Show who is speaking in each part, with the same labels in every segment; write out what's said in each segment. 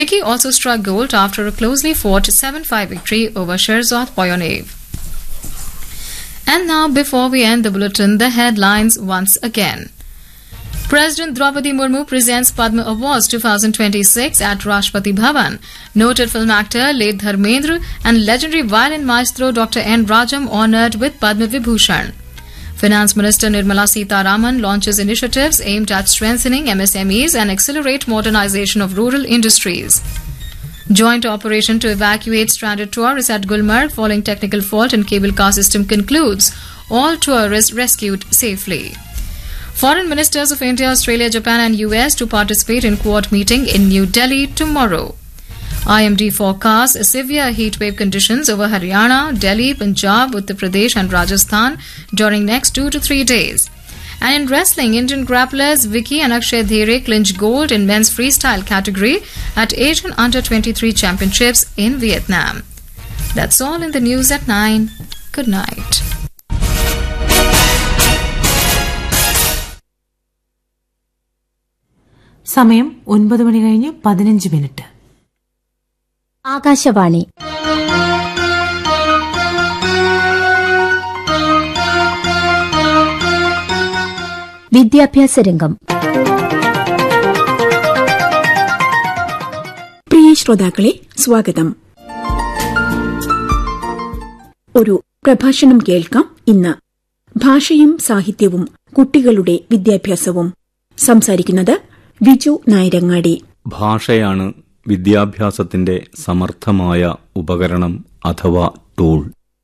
Speaker 1: Vicky also struck gold after a closely fought 7-5 victory over Sherzad Poyonev. And now, before we end the bulletin, the headlines once again. President Draupadi Murmu presents Padma Awards 2026 at Rashtrapati Bhavan. Noted film actor late Dharmendra and legendary violin maestro Dr. N. Rajam honored with Padma Vibhushan. Finance Minister Nirmala Sitaraman launches initiatives aimed at strengthening MSMEs and accelerate modernization of rural industries. Joint operation to evacuate stranded tourists at Gulmarg following technical fault in cable car system concludes. All tourists rescued safely. Foreign ministers of India, Australia, Japan, and US to participate in Quad meeting in New Delhi tomorrow. IMD forecasts severe heatwave conditions over Haryana, Delhi, Punjab, Uttar Pradesh, and Rajasthan during next two to three days. And in wrestling, Indian grapplers Vicky and Akshay Dhere clinch gold in men's freestyle category at Asian Under 23 Championships in Vietnam. That's all in the news at 9. Good night.
Speaker 2: സമയം ഒൻപത് മണി കഴിഞ്ഞ് പതിനഞ്ച് minute
Speaker 3: Akashvani വിദ്യാഭ്യാസ രംഗം
Speaker 4: പ്രിയ ശ്രോതാക്കളെ സ്വാഗതം ഒരു പ്രഭാഷണം കേൾക്കാം ഇന്ന് ഭാഷയും സാഹിത്യവും കുട്ടികളുടെ വിദ്യാഭ്യാസവും സംസാരിക്കുന്നത് വിജു നായരങ്ങാടി
Speaker 5: ഭാഷയാണ് വിദ്യാഭ്യാസത്തിന്റെ സമർത്ഥമായ ഉപകരണം അഥവാ ടൂൾ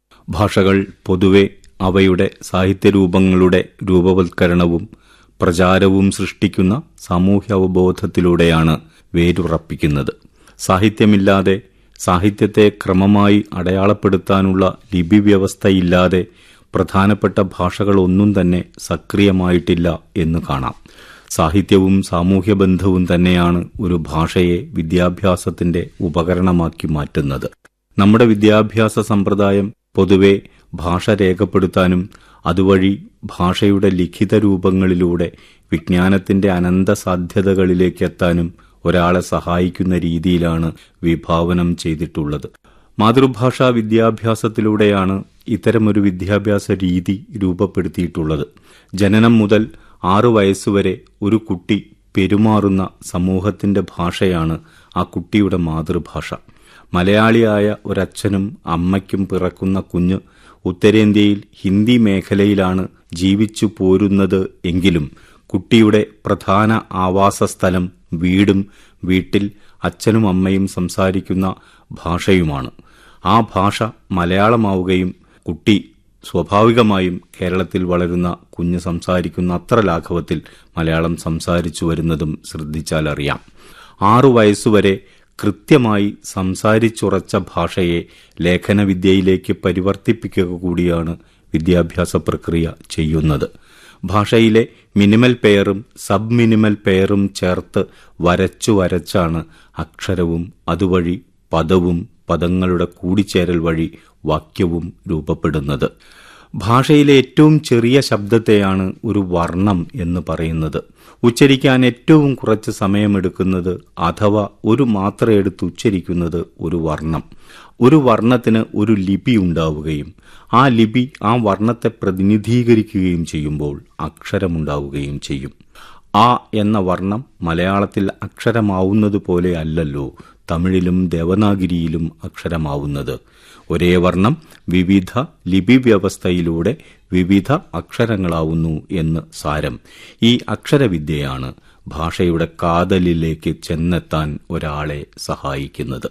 Speaker 5: ഭാഷകൾ പൊതുവെ അവയുടെ സാഹിത്യരൂപങ്ങളുടെ രൂപവത്കരണവും പ്രചാരവും സൃഷ്ടിക്കുന്ന സാമൂഹ്യ അവബോധത്തിലൂടെയാണ് വേരുറപ്പിക്കുന്നത് സാഹിത്യമില്ലാതെ സാഹിത്യത്തെ ക്രമമായി അടയാളപ്പെടുത്താനുള്ള ലിപി വ്യവസ്ഥയില്ലാതെ പ്രധാനപ്പെട്ട ഭാഷകളൊന്നും തന്നെ സക്രിയമായിട്ടില്ല എന്ന് കാണാം സാഹിത്യവും സാമൂഹ്യ ബന്ധവും തന്നെയാണ് ഒരു ഭാഷയെ വിദ്യാഭ്യാസത്തിന്റെ ഉപകരണമാക്കി മാറ്റുന്നത് നമ്മുടെ വിദ്യാഭ്യാസ സമ്പ്രദായം പൊതുവെ ഭാഷ രേഖപ്പെടുത്താനും അതുവഴി ഭാഷയുടെ ലിഖിത രൂപങ്ങളിലൂടെ വിജ്ഞാനത്തിന്റെ അനന്ത സാധ്യതകളിലേക്ക് എത്താനും ഒരാളെ സഹായിക്കുന്ന രീതിയിലാണ് വിഭാവനം ചെയ്തിട്ടുള്ളത് മാതൃഭാഷാ വിദ്യാഭ്യാസത്തിലൂടെയാണ് ഇത്തരമൊരു വിദ്യാഭ്യാസ രീതി രൂപപ്പെടുത്തിയിട്ടുള്ളത് ജനനം മുതൽ ആറു വയസ്സുവരെ ഒരു കുട്ടി പെരുമാറുന്ന സമൂഹത്തിന്റെ ഭാഷയാണ് ആ കുട്ടിയുടെ മാതൃഭാഷ മലയാളിയായ ഒരച്ഛനും അമ്മയ്ക്കും പിറക്കുന്ന കുഞ്ഞ് ഉത്തരേന്ത്യയിൽ ഹിന്ദി മേഖലയിലാണ് ജീവിച്ചു പോരുന്നത് എങ്കിലും കുട്ടിയുടെ പ്രധാന ആവാസസ്ഥലം വീടും വീട്ടിൽ അച്ഛനും അമ്മയും സംസാരിക്കുന്ന ഭാഷയുമാണ് ആ ഭാഷ മലയാളമാവുകയും കുട്ടി സ്വാഭാവികമായും കേരളത്തിൽ വളരുന്ന കുഞ്ഞ് സംസാരിക്കുന്ന അത്ര ലാഘവത്തിൽ മലയാളം സംസാരിച്ചു വരുന്നതും ശ്രദ്ധിച്ചാലറിയാം ആറു വയസ്സുവരെ കൃത്യമായി സംസാരിച്ചുറച്ച ഭാഷയെ ലേഖനവിദ്യയിലേക്ക് പരിവർത്തിപ്പിക്കുക കൂടിയാണ് വിദ്യാഭ്യാസ പ്രക്രിയ ചെയ്യുന്നത് ഭാഷയിലെ മിനിമൽ പെയറും സബ് മിനിമൽ പെയറും ചേർത്ത് വരച്ചു വരച്ചാണ് അക്ഷരവും അതുവഴി പദവും പദങ്ങളുടെ കൂടിച്ചേരൽ വഴി വാക്യവും രൂപപ്പെടുന്നത് ഭാഷയിലെ ഏറ്റവും ചെറിയ ശബ്ദത്തെയാണ് ഒരു വർണ്ണം എന്ന് പറയുന്നത് ഉച്ചരിക്കാൻ ഏറ്റവും കുറച്ച് സമയമെടുക്കുന്നത് അഥവാ ഒരു മാത്ര എടുത്ത് ഉച്ചരിക്കുന്നത് ഒരു വർണ്ണം ഒരു വർണ്ണത്തിന് ഒരു ലിപി ഉണ്ടാവുകയും ആ ലിപി ആ വർണ്ണത്തെ പ്രതിനിധീകരിക്കുകയും ചെയ്യുമ്പോൾ അക്ഷരമുണ്ടാവുകയും ചെയ്യും ആ എന്ന വർണ്ണം മലയാളത്തിൽ അക്ഷരമാവുന്നതുപോലെ അല്ലല്ലോ തമിഴിലും ദേവനാഗിരിയിലും അക്ഷരമാവുന്നത് ഒരേ വർണ്ണം വിവിധ ലിപി വ്യവസ്ഥയിലൂടെ വിവിധ അക്ഷരങ്ങളാവുന്നു എന്ന് സാരം ഈ അക്ഷരവിദ്യയാണ് ഭാഷയുടെ കാതലിലേക്ക് ചെന്നെത്താൻ ഒരാളെ സഹായിക്കുന്നത്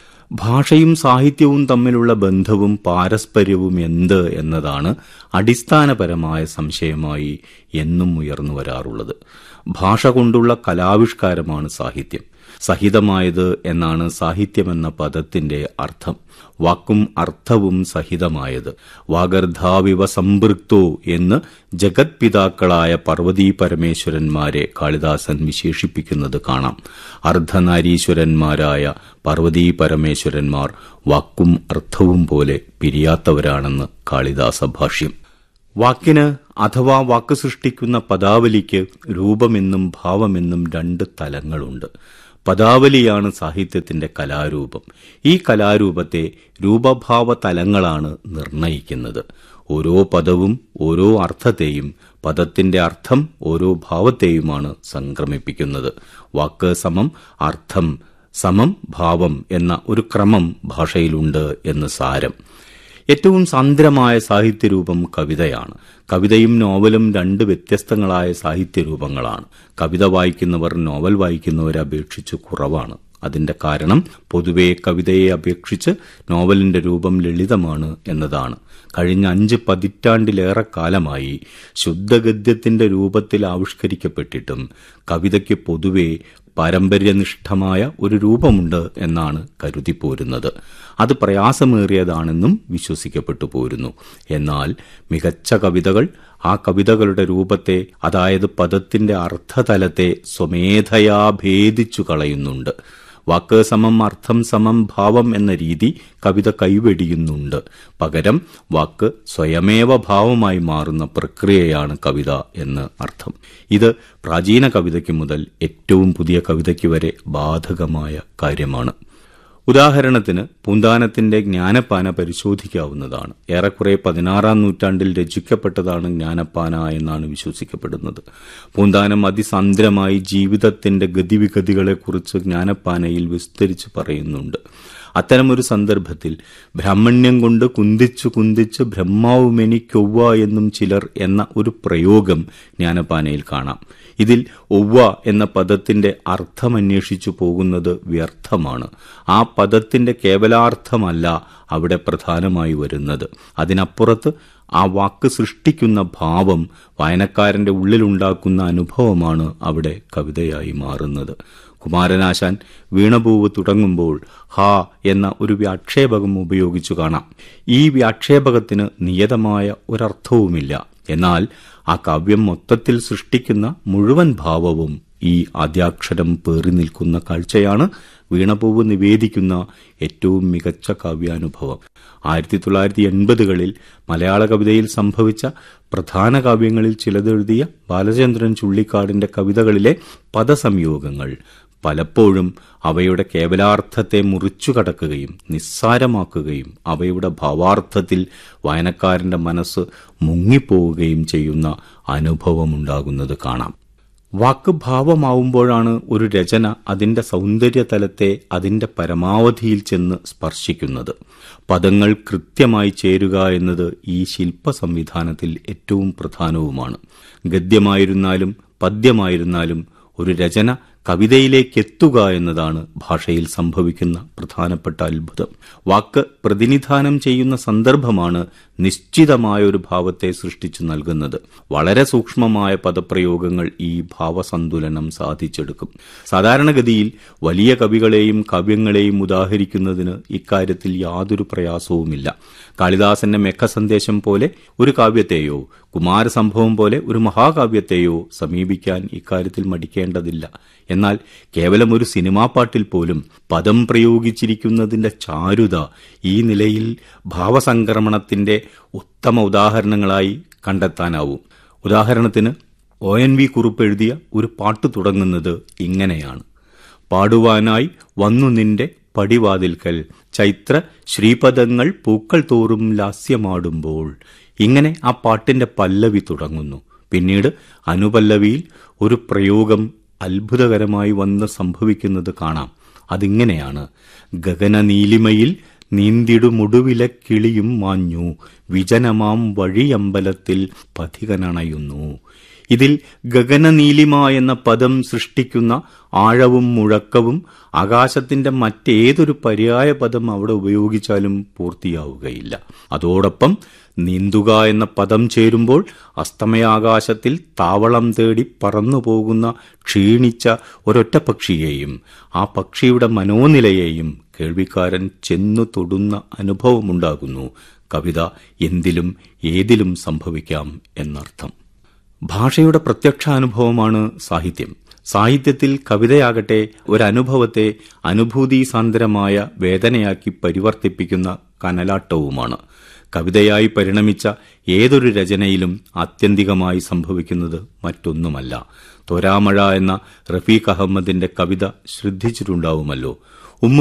Speaker 5: ഭാഷയും സാഹിത്യവും തമ്മിലുള്ള ബന്ധവും പാരസ്പര്യവും എന്ത് എന്നതാണ് അടിസ്ഥാനപരമായ സംശയമായി എന്നും ഉയർന്നു വരാറുള്ളത് ഭാഷ കൊണ്ടുള്ള കലാവിഷ്കാരമാണ് സാഹിത്യം സഹിതമായത് എന്നാണ് സാഹിത്യമെന്ന പദത്തിന്റെ അർത്ഥം വാക്കും അർത്ഥവും സഹിതമായത് വാഗർധാവിവ സംപൃക്തോ എന്ന് ജഗത് പിതാക്കളായ പർവതീ പരമേശ്വരന്മാരെ കാളിദാസൻ വിശേഷിപ്പിക്കുന്നത് കാണാം അർദ്ധനാരീശ്വരന്മാരായ പർവതീ പരമേശ്വരന്മാർ വാക്കും അർത്ഥവും പോലെ പിരിയാത്തവരാണെന്ന് കാളിദാസ ഭാഷ്യം വാക്കിന് അഥവാ വാക്ക് സൃഷ്ടിക്കുന്ന പദാവലിക്ക് രൂപമെന്നും ഭാവമെന്നും രണ്ട് തലങ്ങളുണ്ട് പദാവലിയാണ് സാഹിത്യത്തിന്റെ കലാരൂപം ഈ കലാരൂപത്തെ രൂപഭാവ തലങ്ങളാണ് നിർണയിക്കുന്നത് ഓരോ പദവും ഓരോ അർത്ഥത്തെയും പദത്തിന്റെ അർത്ഥം ഓരോ ഭാവത്തെയുമാണ് സംക്രമിപ്പിക്കുന്നത് വാക്ക് സമം അർത്ഥം സമം ഭാവം എന്ന ഒരു ക്രമം ഭാഷയിലുണ്ട് എന്ന് സാരം ഏറ്റവും സാന്ദ്രമായ സാഹിത്യരൂപം കവിതയാണ് കവിതയും നോവലും രണ്ട് വ്യത്യസ്തങ്ങളായ സാഹിത്യരൂപങ്ങളാണ് കവിത വായിക്കുന്നവർ നോവൽ വായിക്കുന്നവരെ അപേക്ഷിച്ച് കുറവാണ് അതിന്റെ കാരണം പൊതുവെ കവിതയെ അപേക്ഷിച്ച് നോവലിന്റെ രൂപം ലളിതമാണ് എന്നതാണ് കഴിഞ്ഞ അഞ്ച് പതിറ്റാണ്ടിലേറെ കാലമായി ശുദ്ധഗദ്യത്തിന്റെ രൂപത്തിൽ ആവിഷ്കരിക്കപ്പെട്ടിട്ടും കവിതയ്ക്ക് പൊതുവെ പാരമ്പര്യനിഷ്ഠമായ ഒരു രൂപമുണ്ട് എന്നാണ് കരുതിപ്പോരുന്നത് അത് പ്രയാസമേറിയതാണെന്നും വിശ്വസിക്കപ്പെട്ടു പോരുന്നു എന്നാൽ മികച്ച കവിതകൾ ആ കവിതകളുടെ രൂപത്തെ അതായത് പദത്തിന്റെ അർത്ഥതലത്തെ സ്വമേധയാ ഭേദിച്ചു കളയുന്നുണ്ട് വാക്ക് സമം അർത്ഥം സമം ഭാവം എന്ന രീതി കവിത കൈവെടിയുന്നുണ്ട് പകരം വാക്ക് സ്വയമേവ ഭാവമായി മാറുന്ന പ്രക്രിയയാണ് കവിത എന്ന് അർത്ഥം ഇത് പ്രാചീന കവിതയ്ക്ക് മുതൽ ഏറ്റവും പുതിയ കവിതയ്ക്ക് വരെ ബാധകമായ കാര്യമാണ് ഉദാഹരണത്തിന് പൂന്താനത്തിന്റെ ജ്ഞാനപ്പാന പരിശോധിക്കാവുന്നതാണ് ഏറെക്കുറെ പതിനാറാം നൂറ്റാണ്ടിൽ രചിക്കപ്പെട്ടതാണ് ജ്ഞാനപ്പാന എന്നാണ് വിശ്വസിക്കപ്പെടുന്നത് പൂന്താനം അതിസാന്ദ്രമായി ജീവിതത്തിന്റെ ഗതിവിഗതികളെക്കുറിച്ച് ജ്ഞാനപ്പാനയിൽ വിസ്തരിച്ച് പറയുന്നുണ്ട് അത്തരമൊരു സന്ദർഭത്തിൽ ബ്രാഹ്മണ്യം കൊണ്ട് കുന്തിച്ചു കുന്തിച്ച് ബ്രഹ്മാവുമെനിക്കൊവ്വ എന്നും ചിലർ എന്ന ഒരു പ്രയോഗം ജ്ഞാനപ്പാനയിൽ കാണാം ഇതിൽ ഒവ്വ എന്ന പദത്തിന്റെ അർത്ഥമന്വേഷിച്ചു പോകുന്നത് വ്യർത്ഥമാണ് ആ പദത്തിന്റെ കേവലാർത്ഥമല്ല അവിടെ പ്രധാനമായി വരുന്നത് അതിനപ്പുറത്ത് ആ വാക്ക് സൃഷ്ടിക്കുന്ന ഭാവം വായനക്കാരന്റെ ഉള്ളിലുണ്ടാക്കുന്ന അനുഭവമാണ് അവിടെ കവിതയായി മാറുന്നത് കുമാരനാശാൻ വീണപൂവ് തുടങ്ങുമ്പോൾ ഹാ എന്ന ഒരു വ്യാക്ഷേപകം ഉപയോഗിച്ചു കാണാം ഈ വ്യാക്ഷേപകത്തിന് നിയതമായ ഒരർത്ഥവുമില്ല എന്നാൽ ആ കാവ്യം മൊത്തത്തിൽ സൃഷ്ടിക്കുന്ന മുഴുവൻ ഭാവവും ഈ ആദ്യാക്ഷരം പേറി നിൽക്കുന്ന കാഴ്ചയാണ് വീണപൂവ് നിവേദിക്കുന്ന ഏറ്റവും മികച്ച കാവ്യാനുഭവം ആയിരത്തി തൊള്ളായിരത്തി എൺപതുകളിൽ മലയാള കവിതയിൽ സംഭവിച്ച പ്രധാന കാവ്യങ്ങളിൽ ചിലതെഴുതിയ ബാലചന്ദ്രൻ ചുള്ളിക്കാടിന്റെ കവിതകളിലെ പദസംയോഗങ്ങൾ പലപ്പോഴും അവയുടെ കേവലാർത്ഥത്തെ മുറിച്ചു കടക്കുകയും നിസ്സാരമാക്കുകയും അവയുടെ ഭാവാർത്ഥത്തിൽ വായനക്കാരന്റെ മനസ്സ് മുങ്ങിപ്പോവുകയും ചെയ്യുന്ന അനുഭവമുണ്ടാകുന്നത് കാണാം വാക്ക് ഭാവമാവുമ്പോഴാണ് ഒരു രചന അതിന്റെ സൗന്ദര്യതലത്തെ അതിന്റെ പരമാവധിയിൽ ചെന്ന് സ്പർശിക്കുന്നത് പദങ്ങൾ കൃത്യമായി ചേരുക എന്നത് ഈ ശില്പ സംവിധാനത്തിൽ ഏറ്റവും പ്രധാനവുമാണ് ഗദ്യമായിരുന്നാലും പദ്യമായിരുന്നാലും ഒരു രചന കവിതയിലേക്ക് എത്തുക എന്നതാണ് ഭാഷയിൽ സംഭവിക്കുന്ന പ്രധാനപ്പെട്ട അത്ഭുതം വാക്ക് പ്രതിനിധാനം ചെയ്യുന്ന സന്ദർഭമാണ് നിശ്ചിതമായ ഒരു ഭാവത്തെ സൃഷ്ടിച്ചു നൽകുന്നത് വളരെ സൂക്ഷ്മമായ പദപ്രയോഗങ്ങൾ ഈ ഭാവസന്തുലനം സാധിച്ചെടുക്കും സാധാരണഗതിയിൽ വലിയ കവികളെയും കാവ്യങ്ങളെയും ഉദാഹരിക്കുന്നതിന് ഇക്കാര്യത്തിൽ യാതൊരു പ്രയാസവുമില്ല കാളിദാസന്റെ മെഖസന്ദേശം പോലെ ഒരു കാവ്യത്തെയോ കുമാരസംഭവം പോലെ ഒരു മഹാകാവ്യത്തെയോ സമീപിക്കാൻ ഇക്കാര്യത്തിൽ മടിക്കേണ്ടതില്ല എന്നാൽ കേവലം ഒരു സിനിമാ പാട്ടിൽ പോലും പദം പ്രയോഗിച്ചിരിക്കുന്നതിന്റെ ചാരുത ഈ നിലയിൽ ഭാവസംക്രമണത്തിന്റെ ഉത്തമ ഉദാഹരണങ്ങളായി കണ്ടെത്താനാവും ഉദാഹരണത്തിന് ഒ എൻ വി കുറുപ്പ് എഴുതിയ ഒരു പാട്ട് തുടങ്ങുന്നത് ഇങ്ങനെയാണ് പാടുവാനായി വന്നു നിന്റെ പടിവാതിൽക്കൽ ചൈത്ര ശ്രീപദങ്ങൾ പൂക്കൾ തോറും ലാസ്യമാടുമ്പോൾ ഇങ്ങനെ ആ പാട്ടിന്റെ പല്ലവി തുടങ്ങുന്നു പിന്നീട് അനുപല്ലവിയിൽ ഒരു പ്രയോഗം അത്ഭുതകരമായി വന്ന് സംഭവിക്കുന്നത് കാണാം അതിങ്ങനെയാണ് ഗഗനനീലിമയിൽ നീന്തിടുമുടുവിലെ കിളിയും മാഞ്ഞു വിജനമാം വഴിയമ്പലത്തിൽ പഥികനണയുന്നു ഇതിൽ ഗഗനനീലിമ എന്ന പദം സൃഷ്ടിക്കുന്ന ആഴവും മുഴക്കവും ആകാശത്തിന്റെ മറ്റേതൊരു പര്യായ പദം അവിടെ ഉപയോഗിച്ചാലും പൂർത്തിയാവുകയില്ല അതോടൊപ്പം നീന്തുക എന്ന പദം ചേരുമ്പോൾ അസ്തമയാകാശത്തിൽ താവളം തേടി പറന്നു പോകുന്ന ക്ഷീണിച്ച ഒരൊറ്റ പക്ഷിയെയും ആ പക്ഷിയുടെ മനോനിലയെയും കേൾവിക്കാരൻ ചെന്നു തൊടുന്ന അനുഭവമുണ്ടാകുന്നു കവിത എന്തിലും ഏതിലും സംഭവിക്കാം എന്നർത്ഥം ഭാഷയുടെ പ്രത്യക്ഷാനുഭവമാണ് സാഹിത്യം സാഹിത്യത്തിൽ കവിതയാകട്ടെ ഒരനുഭവത്തെ അനുഭൂതിസാന്ദ്രമായ വേദനയാക്കി പരിവർത്തിപ്പിക്കുന്ന കനലാട്ടവുമാണ് കവിതയായി പരിണമിച്ച ഏതൊരു രചനയിലും ആത്യന്തികമായി സംഭവിക്കുന്നത് മറ്റൊന്നുമല്ല തൊരാമഴ എന്ന റഫീഖ് അഹമ്മദിന്റെ കവിത ശ്രദ്ധിച്ചിട്ടുണ്ടാവുമല്ലോ